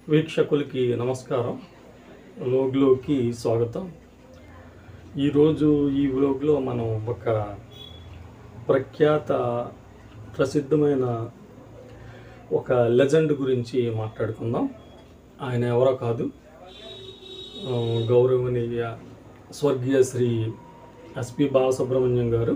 వీక్షకులకి నమస్కారం వ్లోగ్లోకి స్వాగతం ఈరోజు ఈ వ్లోగ్లో మనం ఒక ప్రఖ్యాత ప్రసిద్ధమైన ఒక లెజెండ్ గురించి మాట్లాడుకుందాం ఆయన ఎవరో కాదు ఆ, గౌరవనీయ స్వర్గీయ శ్రీ ఎస్పి బాలసుబ్రహ్మణ్యం గారు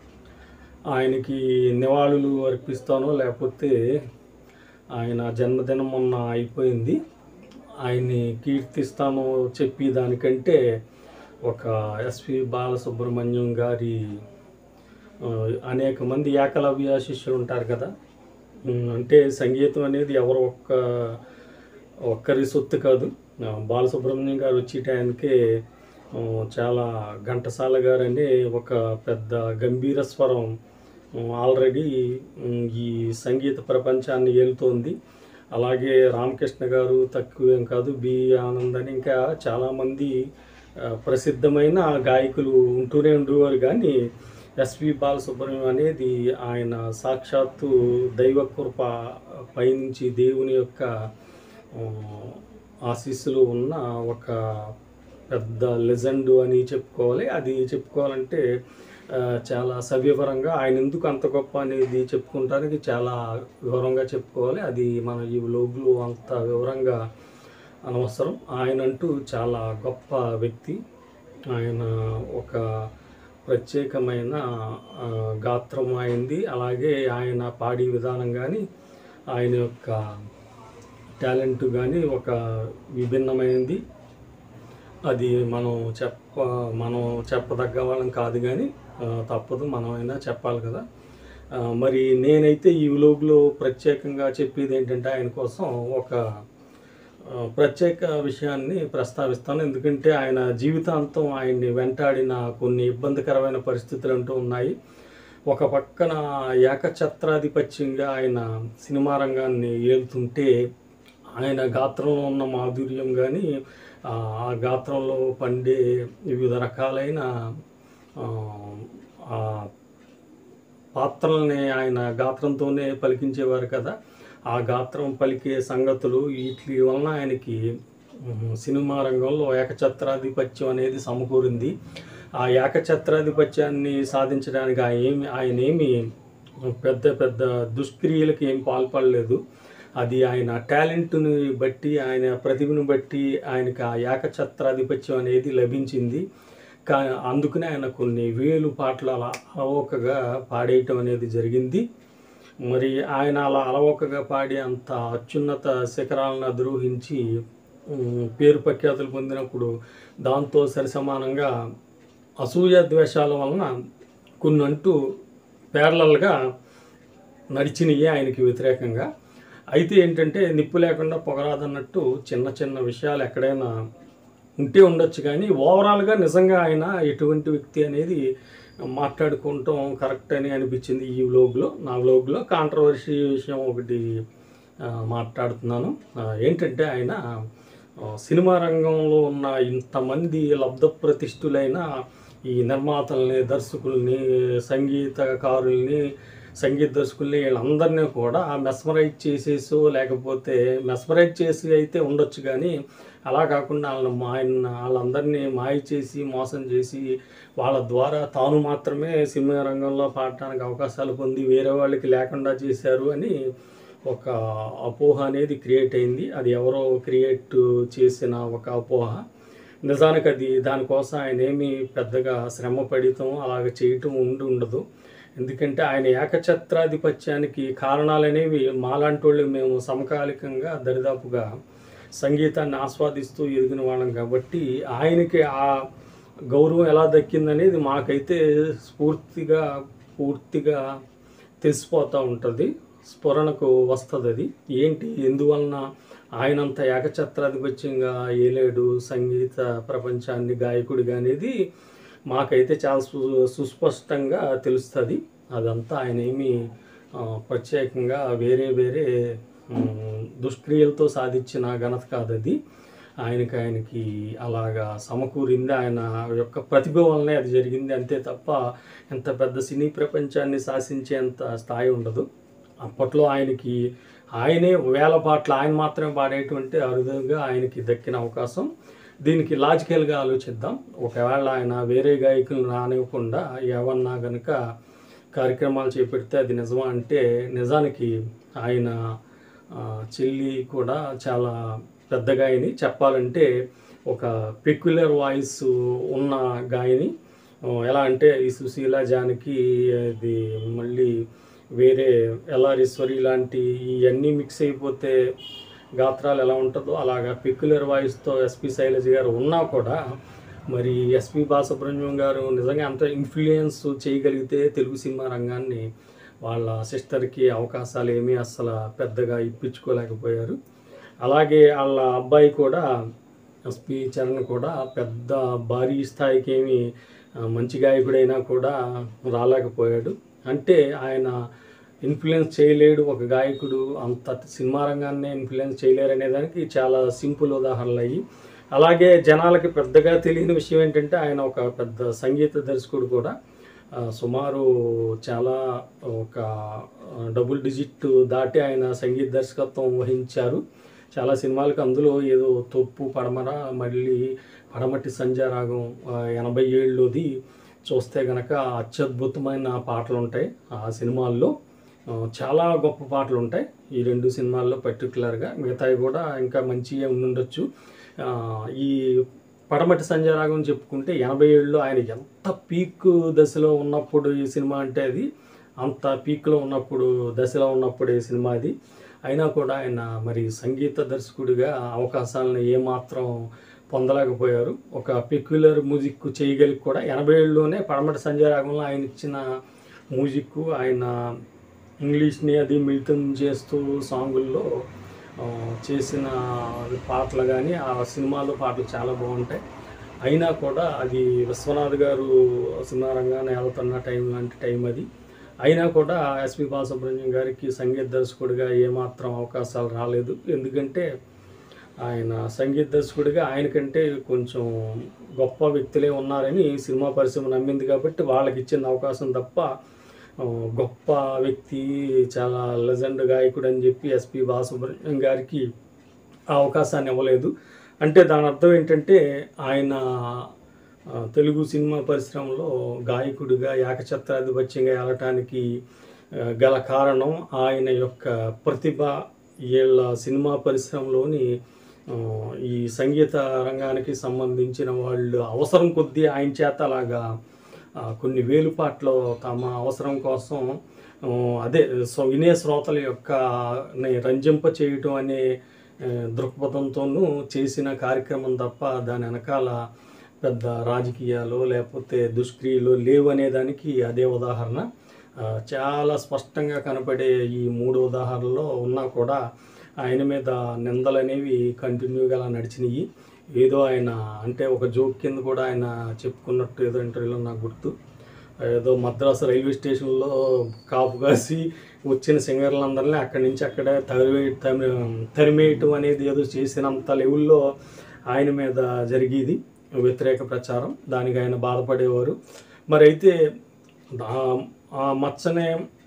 ఆయనకి నివాళులు అర్పిస్తానో లేకపోతే ఆయన జన్మదినం మొన్న అయిపోయింది ఆయన్ని కీర్తిస్తానో చెప్పి దానికంటే ఒక ఎస్పి బాలసుబ్రహ్మణ్యం గారి ఆ, అనేక మంది ఏకలవ్య శిష్యులు ఉంటారు కదా ఉమ్, అంటే సంగీతం అనేది ఎవరు ఒక్క ఒక్కరి సొత్తు కాదు ఆ, బాలసుబ్రహ్మణ్యం గారు వచ్చే టైంకే ఆ, చాలా ఘంటసాల గారు అనే ఒక పెద్ద గంభీర స్వరం ఆల్రెడీ ఈ సంగీత ప్రపంచాన్ని ఏలుతోంది అలాగే రామకృష్ణ గారు తక్కువేం కాదు బి ఆనంద్ అని ఇంకా చాలామంది ఆ, ప్రసిద్ధమైన గాయకులు ఉంటూనే ఉండేవారు కానీ ఎస్వి బాలసుబ్రహ్మణ్యం అనేది ఆయన సాక్షాత్తు దైవ కృప పైనుంచి దేవుని యొక్క ఆ, ఆశీస్సులు ఉన్న ఒక పెద్ద లెజెండ్ అని చెప్పుకోవాలి అది చెప్పుకోవాలంటే ఆ, చాలా సవివరంగా ఆయన ఎందుకు అంత గొప్ప అనేది చెప్పుకుంటానికి చాలా వివరంగా చెప్పుకోవాలి అది మన ఈ వ్లోగ్లో అంత వివరంగా అనవసరం ఆయన అంటూ చాలా గొప్ప వ్యక్తి ఆయన ఒక ప్రత్యేకమైన ఆ, గాత్రం అయింది అలాగే ఆయన పాడి విధానం కానీ ఆయన యొక్క టాలెంట్ కానీ ఒక విభిన్నమైనది అది మనం చెప్ప మనం చెప్పదగ్గ వాళ్ళం కాదు కానీ ఆ, తప్పదు మనమైనా చెప్పాలి కదా ఆ, మరి నేనైతే ఈ వ్లోగ్లో ప్రత్యేకంగా చెప్పేది ఏంటంటే ఆయన కోసం ఒక ఆ, ప్రత్యేక విషయాన్ని ప్రస్తావిస్తాను ఎందుకంటే ఆయన జీవితాంతం ఆయన్ని వెంటాడిన కొన్ని ఇబ్బందికరమైన పరిస్థితులు అంటూ ఉన్నాయి ఒక పక్కన ఏకఛత్రాధిపత్యంగా ఆయన సినిమా రంగాన్ని ఏలుతుంటే ఆయన గాత్రంలో ఉన్న మాధుర్యం కానీ ఆ ఆ గాత్రంలో పండే వివిధ రకాలైన ఆ, ఆ పాత్రల్ని ఆయన గాత్రంతోనే పలికించేవారు కదా ఆ గాత్రం పలికే సంగతులు వీటి వలన ఆయనకి ఉమ్, సినిమా రంగంలో ఏకఛత్రాధిపత్యం అనేది సమకూరింది ఆ ఏకఛత్రాధిపత్యాన్ని సాధించడానికి ఆయన ఏమి ఆయన ఏమి పెద్ద పెద్ద దుష్క్రియలకు ఏం పాల్పడలేదు అది ఆయన టాలెంట్ని బట్టి ఆయన ప్రతిభను బట్టి ఆయనకి ఆ ఏకఛత్రాధిపత్యం అనేది లభించింది కా అందుకనే ఆయన కొన్ని వేలు పాటలు అలా అలవోకగా పాడేయటం అనేది జరిగింది మరి ఆయన అలా అలవోకగా పాడి అంత అత్యున్నత శిఖరాలను అధిరోహించి ఉమ్, పేరు ప్రఖ్యాతులు పొందినప్పుడు దాంతో సరిసమానంగా అసూయ ద్వేషాల వలన కొన్ని అంటూ పేర్లల్గా నడిచినవి ఆయనకి వ్యతిరేకంగా అయితే ఏంటంటే నిప్పు లేకుండా పొగరాదన్నట్టు చిన్న చిన్న విషయాలు ఎక్కడైనా ఉంటే ఉండొచ్చు కానీ ఓవరాల్గా నిజంగా ఆయన ఎటువంటి వ్యక్తి అనేది మాట్లాడుకుంటాం కరెక్ట్ అని అనిపించింది ఈ వ్లోగ్లో నా వ్లోగ్లో కాంట్రవర్సీ విషయం ఒకటి ఆ, మాట్లాడుతున్నాను ఆ, ఏంటంటే ఆయన ఆ, సినిమా రంగంలో ఉన్న ఇంతమంది లబ్ధ ప్రతిష్ఠులైన ఈ నిర్మాతల్ని దర్శకుల్ని సంగీతకారుల్ని సంగీత దర్శకుల్ని వీళ్ళందరినీ కూడా మెస్మరైజ్ చేసేసో లేకపోతే మెస్మరైజ్ చేసి అయితే ఉండొచ్చు కానీ అలా కాకుండా వాళ్ళని ఆయన వాళ్ళందరినీ మాయ చేసి మోసం చేసి వాళ్ళ ద్వారా తాను మాత్రమే సినిమా రంగంలో పాడటానికి అవకాశాలు పొంది వేరే వాళ్ళకి లేకుండా చేశారు అని ఒక అపోహ అనేది క్రియేట్ అయింది అది ఎవరో క్రియేట్ చేసిన ఒక అపోహ నిజానికి అది దానికోసం ఆయన ఏమి పెద్దగా శ్రమ పడితం అలాగ చేయటం ఉండి ఉండదు ఎందుకంటే ఆయన ఏకఛత్రాధిపత్యానికి కారణాలు అనేవి మాలాంటి వాళ్ళు మేము సమకాలికంగా దరిదాపుగా సంగీతాన్ని ఆస్వాదిస్తూ ఎదిగిన వాళ్ళం కాబట్టి ఆయనకి ఆ గౌరవం ఎలా దక్కిందనేది మాకైతే స్ఫూర్తిగా పూర్తిగా తెలిసిపోతూ ఉంటుంది స్ఫురణకు వస్తుంది అది ఏంటి ఎందువలన ఆయనంత ఏకఛత్రాధిపత్యంగా ఏలేడు సంగీత ప్రపంచాన్ని గాయకుడిగా అనేది మాకైతే చాలా సు సుస్పష్టంగా తెలుస్తుంది అదంతా ఆయన ఏమి ఆ, ప్రత్యేకంగా వేరే వేరే ఉమ్, దుష్క్రియలతో సాధించిన ఘనత కాదు అది ఆయనకి ఆయనకి అలాగా సమకూరింది ఆయన యొక్క ప్రతిభ వల్లనే అది జరిగింది అంతే తప్ప ఎంత పెద్ద సినీ ప్రపంచాన్ని శాసించేంత స్థాయి ఉండదు అప్పట్లో ఆయనకి ఆయనే వేల పాటలు ఆయన మాత్రమే పాడేటువంటి అరుదుగా ఆయనకి దక్కిన అవకాశం దీనికి లాజికల్గా ఆలోచిద్దాం ఒకవేళ ఆయన వేరే గాయకులను రానివ్వకుండా ఏమన్నా గనుక కార్యక్రమాలు చేపడితే అది నిజమా అంటే నిజానికి ఆయన ఆ, చెల్లి కూడా చాలా పెద్ద గాయని చెప్పాలంటే ఒక పెక్యులర్ వాయిస్ ఉన్న గాయని ఆ, ఎలా అంటే ఈ సుశీల జానకి అది మళ్ళీ వేరే ఎల్ఆరీశ్వరి లాంటి ఇవన్నీ మిక్స్ అయిపోతే గాత్రాలు ఎలా ఉంటుందో అలాగా పెక్యులర్ వాయిస్తో ఎస్పి శైలజ గారు ఉన్నా కూడా మరి ఎస్పి బాలసుబ్రహ్మణ్యం గారు నిజంగా అంత ఇన్ఫ్లుయెన్స్ చేయగలిగితే తెలుగు సినిమా రంగాన్ని వాళ్ళ సిస్టర్కి అవకాశాలు ఏమీ అసలు పెద్దగా ఇప్పించుకోలేకపోయారు అలాగే వాళ్ళ అబ్బాయి కూడా ఎస్పి చరణ్ కూడా పెద్ద భారీ స్థాయికి ఏమి ఆ, మంచి గాయకుడైనా కూడా రాలేకపోయాడు అంటే ఆయన ఇన్ఫ్లుయెన్స్ చేయలేడు ఒక గాయకుడు అంత సినిమా రంగాన్ని ఇన్ఫ్లుయెన్స్ చేయలేరు అనే దానికి చాలా సింపుల్ ఉదాహరణలు అయ్యి అలాగే జనాలకి పెద్దగా తెలియని విషయం ఏంటంటే ఆయన ఒక పెద్ద సంగీత దర్శకుడు కూడా ఆ, సుమారు చాలా ఒక ఆ, డబుల్ డిజిట్ దాటి ఆయన సంగీత దర్శకత్వం వహించారు చాలా సినిమాలకు అందులో ఏదో తొప్పు పడమర మళ్ళీ పడమటి సంజారాగం ఆ, ఎనభై ఏళ్ళలోది చూస్తే గనక అత్యద్భుతమైన పాటలు ఉంటాయి ఆ సినిమాల్లో ఆ, చాలా గొప్ప పాటలు ఉంటాయి ఈ రెండు సినిమాల్లో పర్టికులర్గా మిగతావి కూడా ఇంకా మంచిగా ఉండుండొచ్చు ఆ, ఈ పడమటి సంజయరాగం చెప్పుకుంటే ఎనభై ఏళ్ళలో ఆయన ఎంత పీక్ దశలో ఉన్నప్పుడు ఈ సినిమా అంటే అది అంత పీక్లో ఉన్నప్పుడు దశలో ఉన్నప్పుడు ఈ సినిమా అది అయినా కూడా ఆయన మరి సంగీత దర్శకుడిగా అవకాశాలను ఏమాత్రం పొందలేకపోయారు ఒక పెక్యులర్ మ్యూజిక్ చేయగలిగి కూడా ఎనభై ఏళ్ళలోనే పడమటి సంజయ్ రాగంలో ఆయన ఇచ్చిన మ్యూజిక్ ఆయన ఇంగ్లీష్ని అది మిళితం చేస్తూ సాంగుల్లో ఆ, చేసిన పాటలు కానీ ఆ సినిమాలో పాటలు చాలా బాగుంటాయి అయినా కూడా అది విశ్వనాథ్ గారు సినిమా రంగాన్ని వెళ్తున్న టైం లాంటి టైం అది అయినా కూడా ఎస్పి బాలసుబ్రహ్మణ్యం గారికి సంగీత దర్శకుడిగా ఏమాత్రం అవకాశాలు రాలేదు ఎందుకంటే ఆయన సంగీత దర్శకుడిగా ఆయనకంటే కొంచెం గొప్ప వ్యక్తులే ఉన్నారని సినిమా పరిశ్రమ నమ్మింది కాబట్టి వాళ్ళకి ఇచ్చిన అవకాశం తప్ప ఆ, గొప్ప వ్యక్తి చాలా లెజెండ్ గాయకుడు అని చెప్పి ఎస్పి బాలసుబ్రహ్మణ్యం గారికి ఆ అవకాశాన్ని ఇవ్వలేదు అంటే దాని అర్థం ఏంటంటే ఆయన ఆ, తెలుగు సినిమా పరిశ్రమలో గాయకుడిగా ఏకఛత్రాధిపత్యంగా వెళ్ళటానికి ఆ, గల కారణం ఆయన యొక్క ప్రతిభ వీళ్ళ సినిమా పరిశ్రమలోని ఆ, ఈ సంగీత రంగానికి సంబంధించిన వాళ్ళు అవసరం కొద్దీ ఆయన చేత అలాగా ఆ, కొన్ని వేలు పాటలు తమ అవసరం కోసం ఆ, అదే సో వినే శ్రోతల యొక్క ని రంజింప చేయటం అనే ఆ, దృక్పథంతోనూ చేసిన కార్యక్రమం తప్ప దాని వెనకాల పెద్ద రాజకీయాలు లేకపోతే దుష్క్రియలు లేవు అనే దానికి అదే ఉదాహరణ ఆ, చాలా స్పష్టంగా కనపడే ఈ మూడు ఉదాహరణలో ఉన్నా కూడా ఆయన మీద నిందలు అనేవి కంటిన్యూగా అలా నడిచినాయి ఏదో ఆయన అంటే ఒక జోక్ కింద కూడా ఆయన చెప్పుకున్నట్టు ఏదో ఇంటర్వ్యూలో నాకు గుర్తు ఏదో మద్రాసు రైల్వే స్టేషన్లో కాపు కాసి వచ్చిన సింగర్లందరినీ అక్కడి నుంచి అక్కడే తరివే తరి- తరిమేయటం అనేది ఏదో చేసినంత లెవెల్లో ఆయన మీద జరిగేది వ్యతిరేక ప్రచారం దానికి ఆయన బాధపడేవారు మరి అయితే ఆ- ఆ మచ్చనే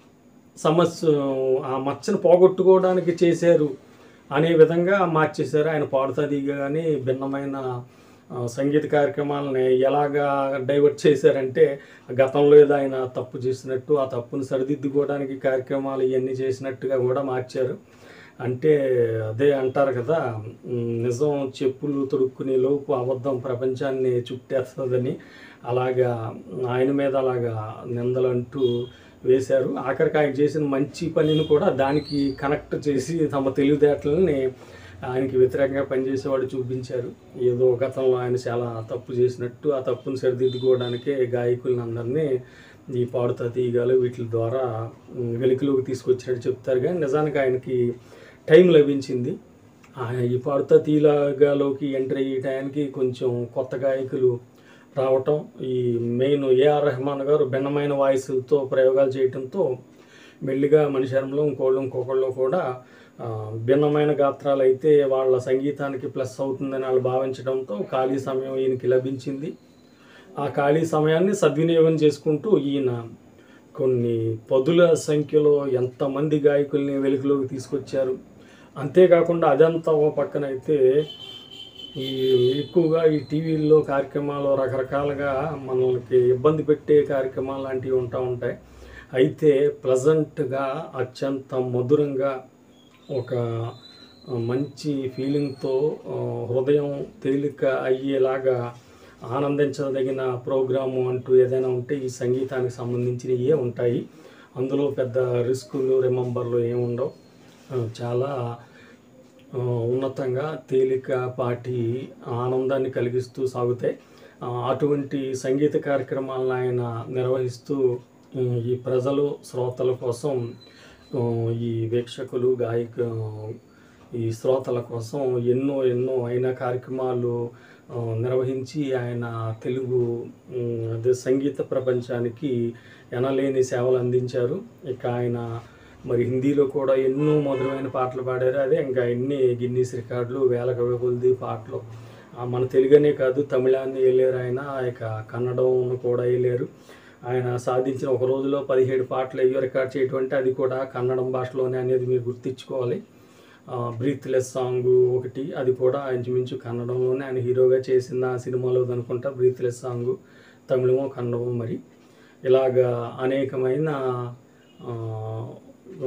సమస్య ఆ మచ్చను పోగొట్టుకోవడానికి చేశారు అనే విధంగా మార్చేశారు ఆయన పాడుతుంది కానీ భిన్నమైన ఆ, సంగీత కార్యక్రమాలని ఎలాగా డైవర్ట్ చేశారంటే గతంలో ఏదో ఆయన తప్పు చేసినట్టు ఆ తప్పును సరిదిద్దుకోవడానికి కార్యక్రమాలు ఇవన్నీ చేసినట్టుగా కూడా మార్చారు అంటే అదే అంటారు కదా ఉమ్, నిజం చెప్పులు తొడుక్కునే లోపు అబద్ధం ప్రపంచాన్ని చుట్టేస్తుందని అలాగా ఆయన మీద అలాగా నిందలు అంటూ వేశారు ఆఖరికి ఆయన చేసిన మంచి పనిని కూడా దానికి కనెక్ట్ చేసి తమ తెలివితేటలని ఆయనకి వ్యతిరేకంగా పనిచేసేవాడు చూపించారు ఏదో గతంలో ఆయన చాలా తప్పు చేసినట్టు ఆ తప్పును సరిదిద్దుకోవడానికే గాయకులను అందరినీ ఈ పాడుతా తీయగాలు వీటి ద్వారా ఉమ్, వెలుగులోకి తీసుకొచ్చినట్టు చెప్తారు కానీ నిజానికి ఆయనకి టైం లభించింది ఆయన ఈ పాడుతా తీయగాలోకి ఎంటర్ అయ్యడానికి కొంచెం కొత్త గాయకులు రావటం ఈ మెయిన్ ఏఆర్ రెహమాన్ గారు భిన్నమైన వాయిస్తో ప్రయోగాలు చేయటంతో మెల్లిగా మణిశర్మలో ఇంకోళ్ళు ఇంకొకళ్ళు కూడా ఆ, భిన్నమైన గాత్రాలు అయితే వాళ్ళ సంగీతానికి ప్లస్ అవుతుందని వాళ్ళు భావించడంతో ఖాళీ సమయం ఈయనకి లభించింది ఆ ఖాళీ సమయాన్ని సద్వినియోగం చేసుకుంటూ ఈయన కొన్ని పదుల సంఖ్యలో ఎంతమంది గాయకుల్ని వెలుగులోకి తీసుకొచ్చారు అంతేకాకుండా అదంతా ఓ పక్కన అయితే ఈ ఎక్కువగా ఈ టీవీల్లో కార్యక్రమాలు రకరకాలుగా మనకి ఇబ్బంది పెట్టే కార్యక్రమాలు లాంటివి ఉంటా ఉంటాయి అయితే ప్లజెంట్గా అత్యంత మధురంగా ఒక ఆ, మంచి ఫీలింగ్తో ఆ, హృదయం తేలిక అయ్యేలాగా ఆనందించదగిన ప్రోగ్రాము అంటూ ఏదైనా ఉంటే ఈ సంగీతానికి సంబంధించినవే ఉంటాయి అందులో పెద్ద రిస్కులు రిమెంబర్లు ఏముండవు ఆ, చాలా ఆ, ఉన్నతంగా తేలిక పాటి ఆనందాన్ని కలిగిస్తూ సాగుతాయి ఆ, అటువంటి సంగీత కార్యక్రమాలను ఆయన నిర్వహిస్తూ ఉమ్, ఈ ప్రజలు శ్రోతల కోసం ఉమ్, ఈ వీక్షకులు గాయక ఈ శ్రోతల కోసం ఎన్నో ఎన్నో అయిన కార్యక్రమాలు ఆ, నిర్వహించి ఆయన తెలుగు ఉమ్, అదే సంగీత ప్రపంచానికి ఎనలేని సేవలు అందించారు ఇక ఆయన మరి హిందీలో కూడా ఎన్నో మధురమైన పాటలు పాడారు అదే ఇంకా ఎన్ని గిన్నీస్ రికార్డులు వేల కవికులది పాటలు ఆ, మన తెలుగనే కాదు తమిళాన్ని వెళ్ళారు ఆయన ఇక కన్నడం కూడా వెళ్ళారు ఆయన సాధించిన ఒక రోజులో పదిహేడు పాటలు అయ్యో రికార్డ్ చేయటం అంటే అది కూడా కన్నడం భాషలోనే అనేది మీరు గుర్తించుకోవాలి బ్రీత్లెస్ సాంగ్ ఒకటి అది కూడా ఇంచుమించు కన్నడంలోనే ఆయన హీరోగా చేసిన ఆ సినిమాలో అనుకుంటా బ్రీత్లెస్ సాంగ్ తమిళమో కన్నడమో మరి ఇలాగా అనేకమైన ఆ, ఆ,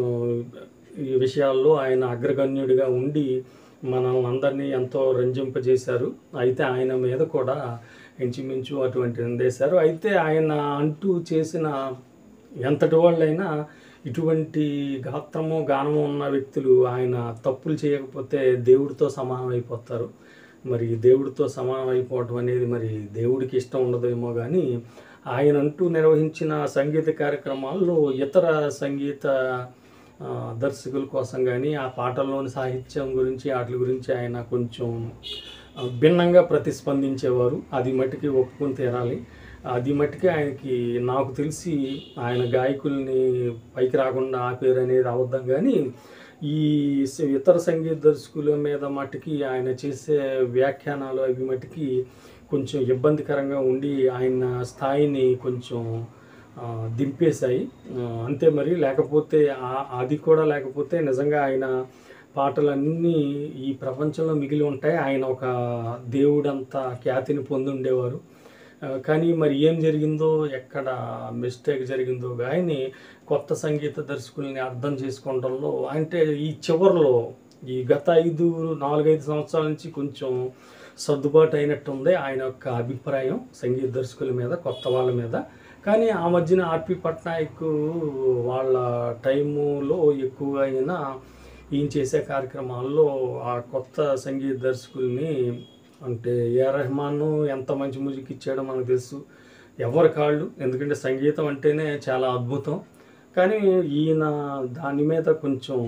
ఈ విషయాల్లో ఆయన అగ్రగణ్యుడిగా ఉండి మనల్ని అందరినీ ఎంతో రంజింపజేశారు అయితే ఆయన మీద కూడా ఇంచుమించు అటువంటి నిందేశారు అయితే ఆయన అంటూ చేసిన ఎంతటి వాళ్ళైనా ఇటువంటి గాత్రము గానము ఉన్న వ్యక్తులు ఆయన తప్పులు చేయకపోతే దేవుడితో సమానం అయిపోతారు మరి దేవుడితో సమానం అయిపోవటం అనేది మరి దేవుడికి ఇష్టం ఉండదేమో కానీ ఆయన అంటూ నిర్వహించిన సంగీత కార్యక్రమాల్లో ఇతర సంగీత ఆ, దర్శకుల కోసం కానీ ఆ పాటల్లోని సాహిత్యం గురించి వాటి గురించి ఆయన కొంచెం ఆ, భిన్నంగా ప్రతిస్పందించేవారు అది మట్టికి ఒప్పుకొని తీరాలి అది మట్టికి ఆయనకి నాకు తెలిసి ఆయన గాయకుల్ని పైకి రాకుండా ఆపేరు అనేది అబద్ధం కానీ ఈ స- ఇతర సంగీత దర్శకుల మీద మట్టుకి ఆయన చేసే వ్యాఖ్యానాలు అవి మట్టుకి కొంచెం ఇబ్బందికరంగా ఉండి ఆయన స్థాయిని కొంచెం ఆ, దింపేశాయి ఆ, అంతే మరి లేకపోతే ఆ- అది కూడా లేకపోతే నిజంగా ఆయన పాటలన్నీ ఈ ప్రపంచంలో మిగిలి ఉంటాయి ఆయన ఒక దేవుడంత ఖ్యాతిని పొంది ఉండేవారు ఆ, కానీ మరి ఏం జరిగిందో ఎక్కడ మిస్టేక్ జరిగిందో కానీ కొత్త సంగీత దర్శకుల్ని అర్థం చేసుకోవడంలో అంటే ఈ చివరిలో ఈ గత ఐదు నాలుగైదు సంవత్సరాల నుంచి కొంచెం సర్దుబాటు అయినట్టుంది ఆయన యొక్క అభిప్రాయం సంగీత దర్శకుల మీద కొత్త వాళ్ళ మీద కానీ ఆ మధ్యన ఆర్పి పట్నాయక్ వాళ్ళ టైములో ఎక్కువగా అయిన ఈయన చేసే కార్యక్రమాల్లో ఆ కొత్త సంగీత దర్శకుల్ని అంటే ఏ రెహమాన్ ఎంత మంచి మ్యూజిక్ ఇచ్చాడో మనకు తెలుసు ఎవరి కాళ్ళు ఎందుకంటే సంగీతం అంటేనే చాలా అద్భుతం కానీ ఈయన దాని మీద కొంచెం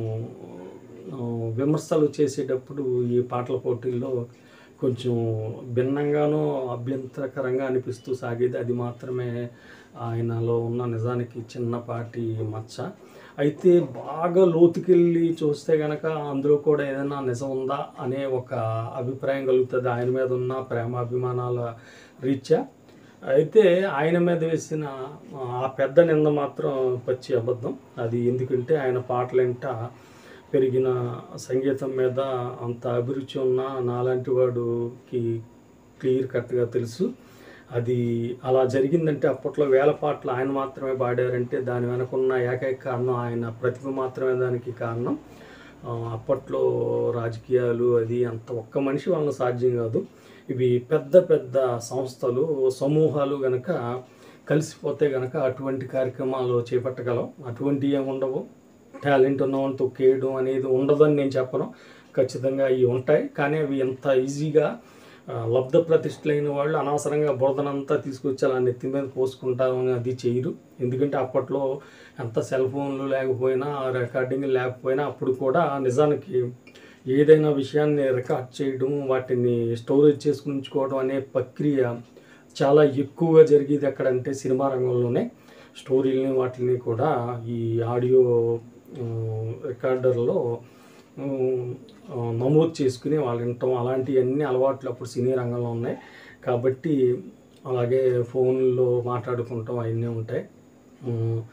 ఆ, విమర్శలు చేసేటప్పుడు ఈ పాటల పోటీల్లో కొంచెం భిన్నంగానూ అభ్యంతరకరంగా అనిపిస్తూ సాగేది అది మాత్రమే ఆయనలో ఉన్న నిజానికి చిన్నపాటి మచ్చ అయితే బాగా లోతుకెళ్ళి చూస్తే గనక అందులో కూడా ఏదైనా నిజం ఉందా అనే ఒక అభిప్రాయం కలుగుతుంది ఆయన మీద ఉన్న ప్రేమాభిమానాల రీత్యా అయితే ఆయన మీద వేసిన ఆ పెద్ద నింద మాత్రం పచ్చి అబద్ధం అది ఎందుకంటే ఆయన పాటలంట పెరిగిన సంగీతం మీద అంత అభిరుచి ఉన్న నాలాంటి వాడుకి క్లియర్ కట్గా తెలుసు అది అలా జరిగిందంటే అప్పట్లో వేల పాటలు ఆయన మాత్రమే పాడారంటే దాని వెనకున్న ఏకైక కారణం ఆయన ప్రతిభ మాత్రమే దానికి కారణం ఆ, అప్పట్లో రాజకీయాలు అది అంత ఒక్క మనిషి వలన సాధ్యం కాదు ఇవి పెద్ద పెద్ద సంస్థలు సమూహాలు గనక కలిసిపోతే గనక అటువంటి కార్యక్రమాలు చేపట్టగలం అటువంటివి ఏమి ఉండవు టాలెంట్ ఉన్నవాళ్ళని తొక్కేయడం అనేది ఉండదని నేను చెప్పను ఖచ్చితంగా అవి ఉంటాయి కానీ అవి ఎంత ఈజీగా ఆ, లబ్ధ ప్రతిష్ఠలైన వాళ్ళు అనవసరంగా బురదనంతా తీసుకొచ్చి అలా నెత్తి మీద పోసుకుంటామని అది చేయరు ఎందుకంటే అప్పట్లో ఎంత సెల్ ఫోన్లు లేకపోయినా రికార్డింగ్ లేకపోయినా అప్పుడు కూడా నిజానికి ఏదైనా విషయాన్ని రికార్డ్ చేయడం వాటిని స్టోరేజ్ చేసుకుని ఉంచుకోవడం అనే ప్రక్రియ చాలా ఎక్కువగా జరిగేది ఎక్కడంటే సినిమా రంగంలోనే స్టోరీలని వాటిని కూడా ఈ ఆడియో ఆ, రికార్డర్లో ఉమ్, ఆ, నమోదు చేసుకుని వాళ్ళు వినటం అలాంటివన్నీ అలవాట్లు అప్పుడు సినీ రంగంలో ఉన్నాయి కాబట్టి అలాగే ఫోన్లో మాట్లాడుకుంటాం అవన్నీ ఉంటాయి ఉమ్,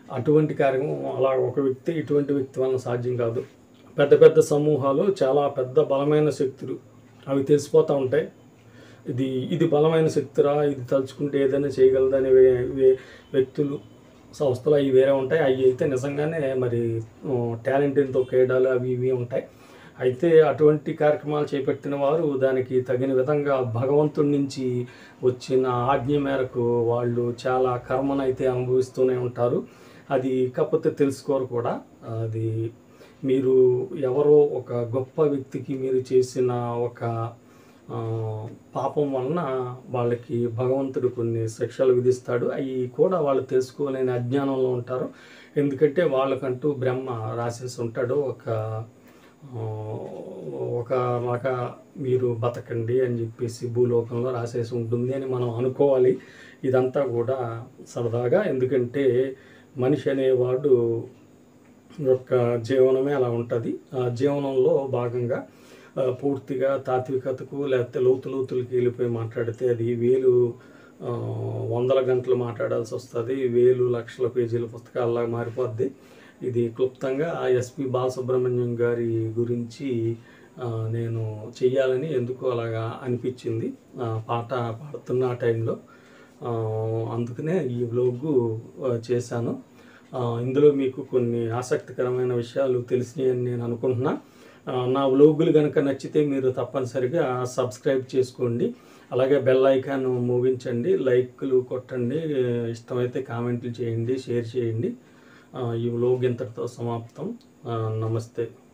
అటువంటి కార్యక్రమం అలా ఒక వ్యక్తి ఇటువంటి వ్యక్తి వలన సాధ్యం కాదు పెద్ద పెద్ద సమూహాలు చాలా పెద్ద బలమైన శక్తులు అవి తెలిసిపోతూ ఉంటాయి ఇది ఇది బలమైన శక్తిరా ఇది తలుచుకుంటే ఏదైనా చేయగలదని వే- వే- వ్యక్తులు సంస్థలు అవి వేరే ఉంటాయి అవి అయితే నిజంగానే మరి టాలెంట్ తొక్కేయడాలు అవి ఇవి ఉంటాయి అయితే అటువంటి కార్యక్రమాలు చేపట్టిన వారు దానికి తగిన విధంగా భగవంతుడి నుంచి వచ్చిన ఆజ్ఞ మేరకు వాళ్ళు చాలా కర్మనైతే అనుభవిస్తూనే ఉంటారు అది కాకపోతే తెలుసుకోరు కూడా అది మీరు ఎవరో ఒక గొప్ప వ్యక్తికి మీరు చేసిన ఒక ఆ, పాపం వలన వాళ్ళకి భగవంతుడు కొన్ని శిక్షలు విధిస్తాడు అవి కూడా వాళ్ళు తెలుసుకోలేని అజ్ఞానంలో ఉంటారు ఎందుకంటే వాళ్ళకంటూ బ్రహ్మ రాసేసి ఉంటాడు ఒక ఆ, ఒక లాగా మీరు బతకండి అని చెప్పేసి భూలోకంలో రాసేసి ఉంటుంది అని మనం అనుకోవాలి ఇదంతా కూడా సరదాగా ఎందుకంటే మనిషి అనేవాడు యొక్క జీవనమే అలా ఉంటుంది ఆ జీవనంలో భాగంగా ఆ, పూర్తిగా తాత్వికతకు లేకపోతే లోతు లోతులకి వెళ్ళిపోయి మాట్లాడితే అది వేలు ఆ, వందల గంటలు మాట్లాడాల్సి వస్తుంది వేలు లక్షల పేజీల పుస్తకాల్లా మారిపోద్ది ఇది క్లుప్తంగా ఎస్పి బాలసుబ్రహ్మణ్యం గారి గురించి ఆ, నేను చెయ్యాలని ఎందుకు అలాగా అనిపించింది ఆ, పాట పాడుతున్న ఆ టైంలో ఆ, అందుకనే ఈ వ్లోగు ఆ, చేశాను ఆ, ఇందులో మీకు కొన్ని ఆసక్తికరమైన విషయాలు తెలిసినాయని నేను అనుకుంటున్నా ఆ, నా వ్లోగులు కనుక నచ్చితే మీరు తప్పనిసరిగా సబ్స్క్రైబ్ చేసుకోండి అలాగే బెల్ ఐకాన్ మోగించండి లైక్లు కొట్టండి ఇష్టమైతే కామెంట్లు చేయండి షేర్ చేయండి ఆ, ఈ వ్లోగ్ ఇంతటితో సమాప్తం ఆ, నమస్తే